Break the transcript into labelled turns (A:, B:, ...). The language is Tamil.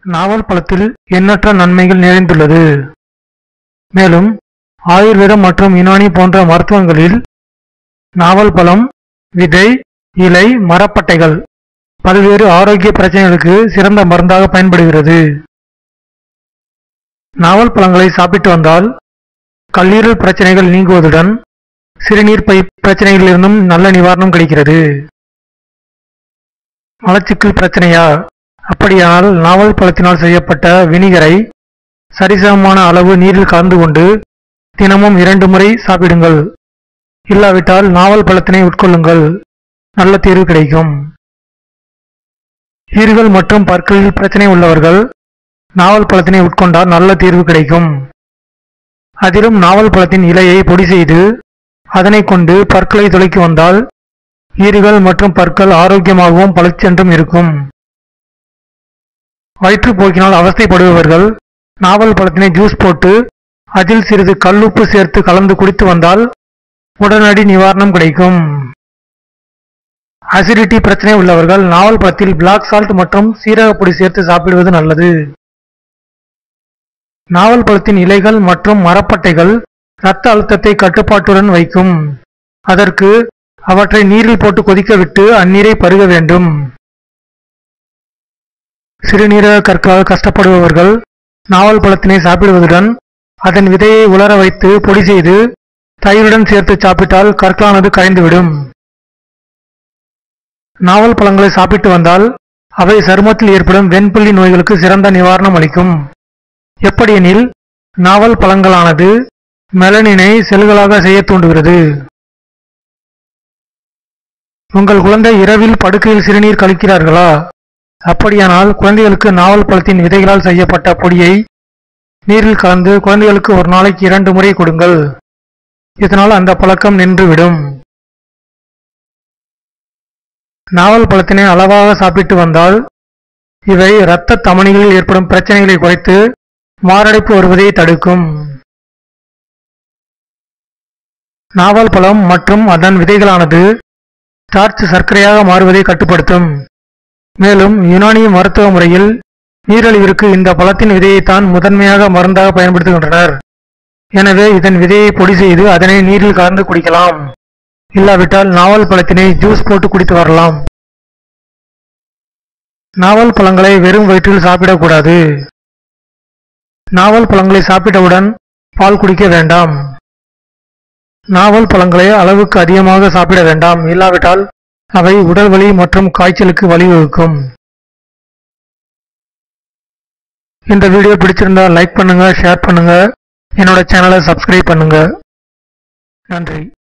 A: நாவல் பழத்தில் எண்ணற்ற நன்மைகள் நிறைந்துள்ளது மேலும் ஆயுர்வேதம் மற்றும் யுனானி போன்ற மருத்துவங்களில் நாவல் பழம் விதை இலை மரப்பட்டைகள் பல்வேறு ஆரோக்கிய பிரச்சனைகளுக்கு சிறந்த மருந்தாக பயன்படுகிறது நாவல் பழங்களை சாப்பிட்டு வந்தால் கல்லீரல் பிரச்சனைகள் நீங்குவதுடன் சிறுநீர் பை பிரச்சனைகளிலிருந்தும் நல்ல நிவாரணம் கிடைக்கிறது மலச்சிக்கல் பிரச்சனையா அப்படியானால் நாவல் பழத்தினால் செய்யப்பட்ட வினிகரை சரிசமமான அளவு நீரில் கலந்து கொண்டு தினமும் இரண்டு முறை சாப்பிடுங்கள் இல்லாவிட்டால் நாவல் பழத்தினை உட்கொள்ளுங்கள் நல்ல தீர்வு கிடைக்கும் ஈறுகள் மற்றும் பற்களில் பிரச்சனை உள்ளவர்கள் நாவல் பழத்தினை உட்கொண்டால் நல்ல தீர்வு கிடைக்கும் அதிலும் நாவல் பழத்தின் இலையை பொடி செய்து அதனை கொண்டு பற்களை துளைக்கு வந்தால் ஈறுகள் மற்றும் பற்கள் ஆரோக்கியமாகவும் பளிச்சென்றும் இருக்கும் வயிற்றுப்போக்கினால் அவஸ்தைப்படுபவர்கள் நாவல் பழத்தினை ஜூஸ் போட்டு அதில் சிறிது கல்லுப்பு சேர்த்து கலந்து குடித்து வந்தால் உடனடி நிவாரணம் கிடைக்கும் அசிடிட்டி பிரச்சனை உள்ளவர்கள் நாவல் பழத்தில் பிளாக் சால்ட் மற்றும் சீரகப்பொடி சேர்த்து சாப்பிடுவது நல்லது நாவல் பழத்தின் இலைகள் மற்றும் மரப்பட்டைகள் இரத்த அழுத்தத்தை கட்டுப்பாட்டுடன் வைக்கும் அதற்கு அவற்றை நீரில் போட்டு கொதிக்க விட்டு அந்நீரை பருக வேண்டும் சிறுநீரக கற்களால் கஷ்டப்படுபவர்கள் நாவல் பழத்தினை சாப்பிடுவதுடன் அதன் விதையை உலர வைத்து பொடி செய்து தயிருடன் சேர்த்து சாப்பிட்டால் கற்களானது கரைந்துவிடும் நாவல் பழங்களை சாப்பிட்டு வந்தால் அவை சருமத்தில் ஏற்படும் வெண்புள்ளி நோய்களுக்கு சிறந்த நிவாரணம் அளிக்கும் எப்படியெனில் நாவல் பழங்களானது மெலனினை செல்களாக செய்ய தூண்டுகிறது உங்கள் குழந்தை இரவில் படுக்கையில் சிறுநீர் கழிக்கிறார்களா அப்படியானால் குழந்தைகளுக்கு நாவல் பழத்தின் விதைகளால் செய்யப்பட்ட பொடியை நீரில் கலந்து குழந்தைகளுக்கு ஒரு நாளைக்கு இரண்டு முறை கொடுங்கள் இதனால் அந்த பழக்கம் நின்றுவிடும் நாவல் பழத்தினை அளவாக சாப்பிட்டு வந்தால் இவை இரத்த தமனிகளில் ஏற்படும் பிரச்சனைகளை குறைத்து மாரடைப்பு வருவதை தடுக்கும் நாவல் பழம் மற்றும் அதன் விதைகளானது ஸ்டார்ச் சர்க்கரையாக மாறுவதை கட்டுப்படுத்தும் மேலும் யுனானி மருத்துவ முறையில் நீரிழிவிற்கு இந்த பழத்தின் விதையைத்தான் முதன்மையாக மருந்தாக பயன்படுத்துகின்றனர் எனவே இதன் விதையை பொடி செய்து அதனை நீரில் கலந்து குடிக்கலாம் இல்லாவிட்டால் நாவல் பழத்தினை ஜூஸ் போட்டு குடித்து வரலாம் நாவல் பழங்களை வெறும் வயிற்றில் சாப்பிடக்கூடாது நாவல் பழங்களை சாப்பிட்டவுடன் பால் குடிக்க வேண்டாம் நாவல் பழங்களை அளவுக்கு அதிகமாக சாப்பிட வேண்டாம் இல்லாவிட்டால் அவை உடல் வலி மற்றும் காய்ச்சலுக்கு வழிவகுக்கும் இந்த வீடியோ பிடிச்சிருந்தா லைக் பண்ணுங்க ஷேர் பண்ணுங்க என்னோட சேனலை சப்ஸ்கிரைப் பண்ணுங்க நன்றி